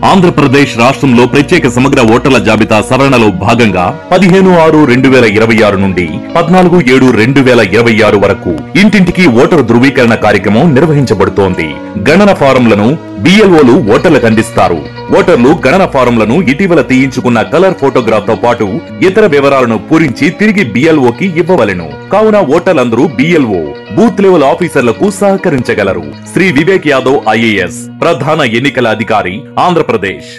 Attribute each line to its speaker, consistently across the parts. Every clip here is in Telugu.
Speaker 1: ఆంధ్రప్రదేశ్ రాష్ట్రంలో ప్రత్యేక సమగ్ర ఓటర్ల జాబితా సవరణలో భాగంగా పదిహేను ఆరు రెండు వేల ఇరవై ఆరు నుండి పద్నాలుగు ఏడు రెండు వేల ఇరవై ఆరు వరకు ఇంటింటికి ఓటరు ధృవీకరణ కార్యక్రమం నిర్వహించబడుతోంది గణన ఫారంలను బిఎల్ఓలు ఓటర్లకు అందిస్తారు ఓటర్లు గణన ఫారంలను ఇటీవల తీయించుకున్న కలర్ ఫోటోగ్రాఫ్ తో పాటు ఇతర వివరాలను పూరించి తిరిగి బిఎల్ఓకి ఇవ్వవలెను కావున ఓటర్లందరూ బిఎల్ఓ బూత్ లెవెల్ ఆఫీసర్లకు సహకరించగలరు శ్రీ వివేక్ యాదవ్ ఐఏఎస్ ప్రధాన ఎన్నికల అధికారి ఆంధ్రప్రదేశ్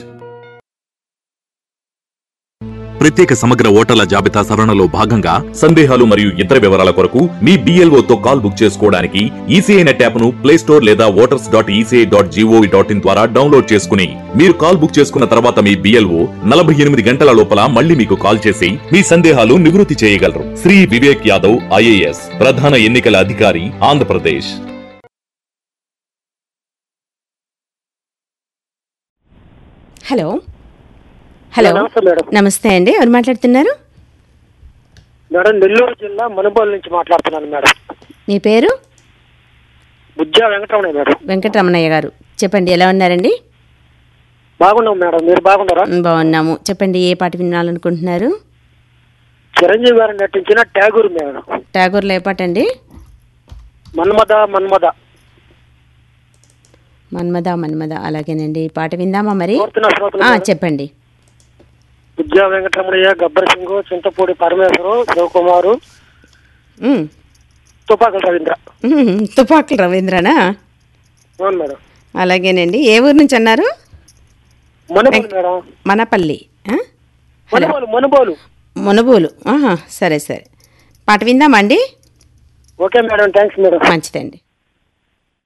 Speaker 1: ప్రత్యేక సమగ్ర ఓటర్ల జాబితా సవరణలో భాగంగా సందేహాలు మరియు ఇతర వివరాల కొరకు మీ BLO తో కాల్ బుక్ చేసుకోవడానికి ఈసీఐ నెట్ యాప్ ను ప్లే స్టోర్ లేదా voters dot E C I dot G O V dot in ద్వారా డౌన్లోడ్ చేసుకుని మీరు కాల్ బుక్ చేసుకున్న తర్వాత మీ బిఎల్ఓ నలభై ఎనిమిది గంటల లోపల మళ్ళీ మీకు కాల్ చేసి మీ సందేహాలు నివృత్తి చేయగలరు శ్రీ వివేక్ యాదవ్ ఐఏఎస్ ప్రధాన ఎన్నికల అధికారి ఆంధ్రప్రదేశ్
Speaker 2: హలో హలో
Speaker 3: నమస్తే మేడం
Speaker 2: నమస్తే అండి ఎవరు మాట్లాడుతున్నారు
Speaker 3: మేడం నెల్లూరు జిల్లా మనుబోలు నుంచి మాట్లాడుతున్నాను మేడం
Speaker 2: మీ పేరు
Speaker 3: బుజ్జా వెంకటరమణ మేడం
Speaker 2: వెంకటరమణయ్య గారు చెప్పండి ఎలా ఉన్నారండి
Speaker 3: బాగున్నాం మేడం మీరు బాగున్నారా
Speaker 2: మ్, బాగున్నాము చెప్పండి ఏ పాట వినాలనుకుంటున్నారు
Speaker 3: చిరంజీవి గారు నటించిన ట్యాగూర్ మేడం
Speaker 2: టాగూర్లో ఏ పాట అండి
Speaker 3: మన్మద మన్మద
Speaker 2: మన్మద మన్మద అలాగేనండి ఈ పాట విందామా మరి
Speaker 3: కోరుతున్న శ్రోతలు
Speaker 2: ఆ,
Speaker 3: మేడం.
Speaker 2: చెప్పండి
Speaker 3: బుజ్జా వెంకటరమణయ్య గబ్బర్ సింగ్ చింతపూడి పరమేశ్వరు శివకుమారు
Speaker 2: మ్,
Speaker 3: తుపాకుల రవీంద్ర
Speaker 2: మ్, తుపాకులు రవీంద్రనా
Speaker 3: అవును మేడం
Speaker 2: అలాగేనండి ఏ ఊరు నుంచి అన్నారు
Speaker 3: మనుబోలు మేడం
Speaker 2: మనపల్లి ఆ? హలో
Speaker 3: మనుబోలు మనుబోలు
Speaker 2: మునబోలు ఆహా సరే సరే పాట విందామా అండి
Speaker 3: ఓకే మేడం థ్యాంక్స్ మేడం
Speaker 2: మంచిదండి